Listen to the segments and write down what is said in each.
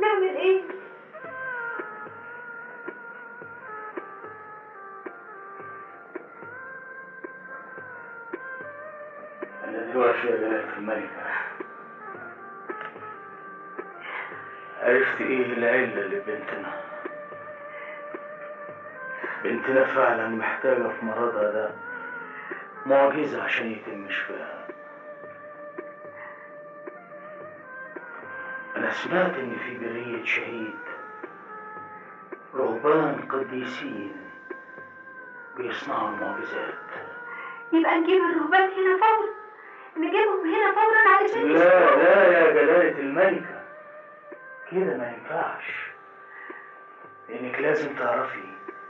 نعمل ايه أنا دلوقتي يا جلالة الملكة عرفت إيه العلة لبنتنا بنتنا فعلا محتاجة في مرضها ده معجزة عشان يتم شفاها أنا سمعت إن في برية شهيد رهبان قديسين بيصنعوا المعجزات يبقى نجيب الرهبان هنا فورا نجيبهم هنا فورا علشان لا لا يا جلالة الملكة كده ما ينفعش لأنك لازم تعرفي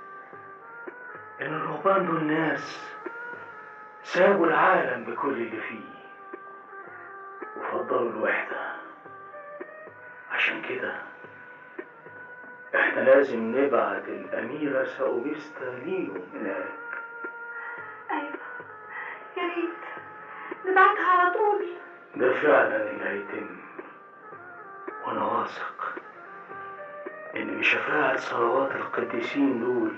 إن الرهبان دول ناس سابوا العالم بكل اللي فيه وفضلوا الوحدة عشان كده احنا لازم نبعت الأميرة ساوبيستا ليهم هناك ايوه يا ريت نبعتها على طول ده فعلا اللي هيتم وانا واثق ان بشفاعة صلوات القديسين دول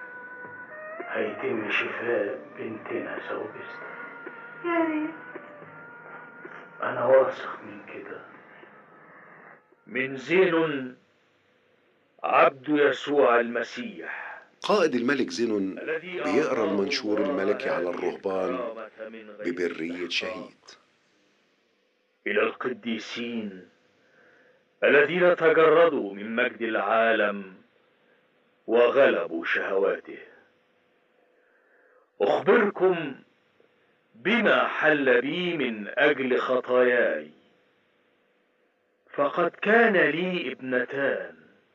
هيتم شفاء بنتنا سوبستا يا ريت انا واثق من كده من زين عبد يسوع المسيح قائد الملك زينون الذي بيقرا أعطاه المنشور الله الملكي على هذه الرهبان الكرامة من غير ببرية استحقاق. شهيد إلى القديسين الذين تجردوا من مجد العالم وغلبوا شهواته أخبركم بما حل بي من أجل خطاياي فقد كان لي ابنتان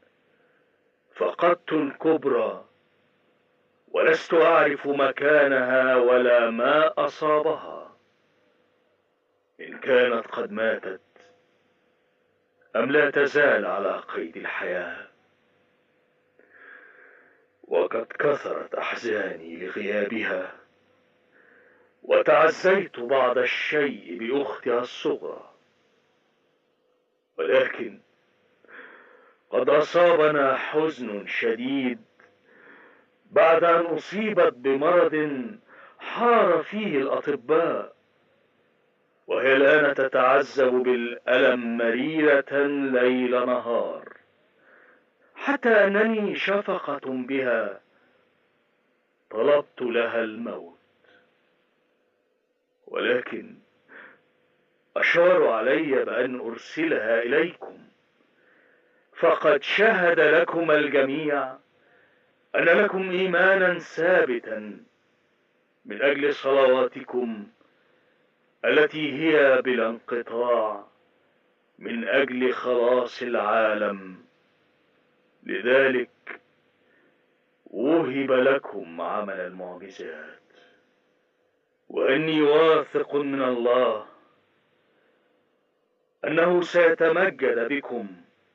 فقدت الكبرى ولست أعرف مكانها ولا ما أصابها إن كانت قد ماتت أم لا تزال على قيد الحياة وقد كثرت أحزاني لغيابها وتعزيت بعض الشيء بأختها الصغرى ولكن قد أصابنا حزن شديد بعد أن أصيبت بمرض حار فيه الأطباء وهي الآن تتعذب بالألم مريرة ليل نهار حتى أنني شفقة بها طلبت لها الموت ولكن أشاروا علي بأن أرسلها إليكم فقد شهد لكم الجميع أن لكم إيمانا ثابتا من أجل صلواتكم التي هي بلا انقطاع من أجل خلاص العالم لذلك وهب لكم عمل المعجزات واني واثق من الله انه سيتمجد بكم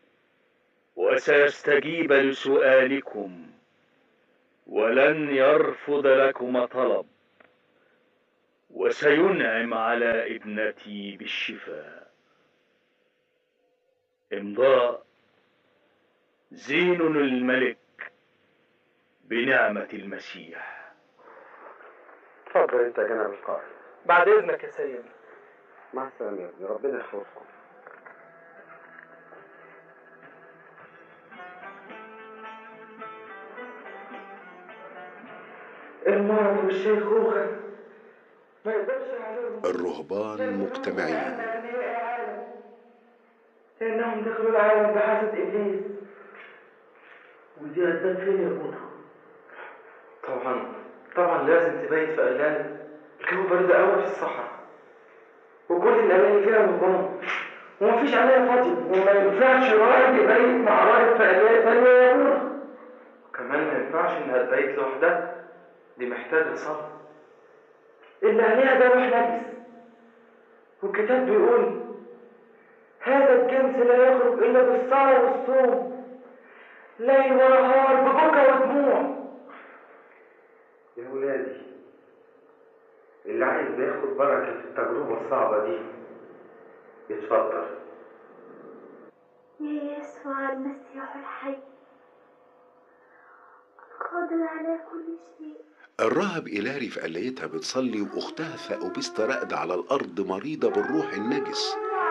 وسيستجيب لسؤالكم ولن يرفض لكم طلب وسينعم على ابنتي بالشفاء امضاء زين الملك بنعمة المسيح اتفضل انت يا جناب القائد بعد اذنك يا سيدي مع السلامة يا ابني ربنا يحفظكم المرض والشيخوخة ما يقدرش عليهم الرهبان مجتمعين لأنهم دخلوا العالم بحسد إبليس ودي قدام فين يا بونا طبعا طبعا لازم تبيت في أغلال الجو برد قوي في الصحراء وكل الأماكن فيها رهبان ومفيش عليها فاضي وما ينفعش راجل يبيت مع راجل في أغلال تانية يا ابونا وكمان ما ينفعش إنها تبيت لوحدها دي محتاجة صبر اللي عليها ده روح نجس والكتاب بيقول هذا الجنس لا يخرج إلا بالصلاة والصوم ليل ونهار ببكى ودموع يا ولادي اللي عايز ياخد بركة في التجربة الصعبة دي يتفضل يا يسوع يسوع المسيح الحي قادر على كل شيء الراهب إيلاري في قلايتها بتصلي وأختها ثأوبستا راقدة على الأرض مريضة بالروح النجس